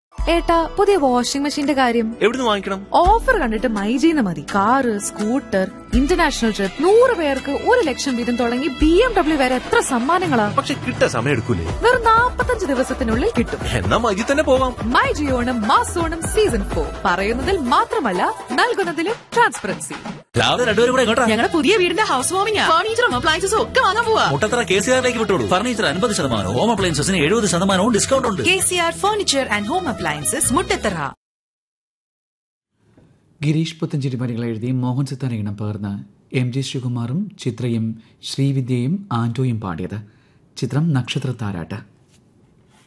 ഏട്ടാ പുതിയ വാഷിംഗ് മെഷീന്റെ കാര്യം എവിടുന്ന് വാങ്ങിക്കണം ഓഫർ കണ്ടിട്ട് മൈജീന്ന് മതി കാറ് സ്കൂട്ടർ ഇന്റർനാഷണൽ ട്രിപ്പ് നൂറ് പേർക്ക് ഒരു ലക്ഷം വീതം തുടങ്ങി ബി എം ഡബ്ല്യു വരെ എത്ര സമ്മാനങ്ങളാ പക്ഷെ കിട്ടാൻ സമയം എടുക്കൂലേ വെറും നാപ്പത്തഞ്ച് ദിവസത്തിനുള്ളിൽ കിട്ടും എന്നാ മജി തന്നെ പോവാം മൈ ജിയോണം മാസോണം സീസൺ ഫോർ പറയുന്നതിൽ മാത്രമല്ല നൽകുന്നതിലും ട്രാൻസ്പെറൻസി രാവിലെ രണ്ടുപേരും കൂടെ ഇങ്ങോട്ടാ ഞങ്ങളുടെ പുതിയ വീടിന്റെ ഹൗസ് വാമിംഗ് ഫർണിച്ചറും അപ്ലയൻസസും ഒക്കെ വാങ്ങാൻ പോവാ മുട്ടത്തറ കെ സി ആറിലേക്ക് വിട്ടോളൂ ഫർണിച്ചർ അൻപത് ശതമാനവും ഹോം അപ്ലയൻസസിന് എഴുപത് ശതമാനവും ഡിസ്കൗണ്ട് ഉണ്ട് K C R furniture and home appliances Muttathara Gireesh Puthenchery വരികൾ എഴുതി മോഹൻ സിത്താൻ ഈണം പകർന്ന് എം ജി ശ്രീകുമാറും ചിത്രയും ശ്രീവിദ്യയും ആന്റോയും പാടിയത് ചിത്രം നക്ഷത്ര താരാട്ട്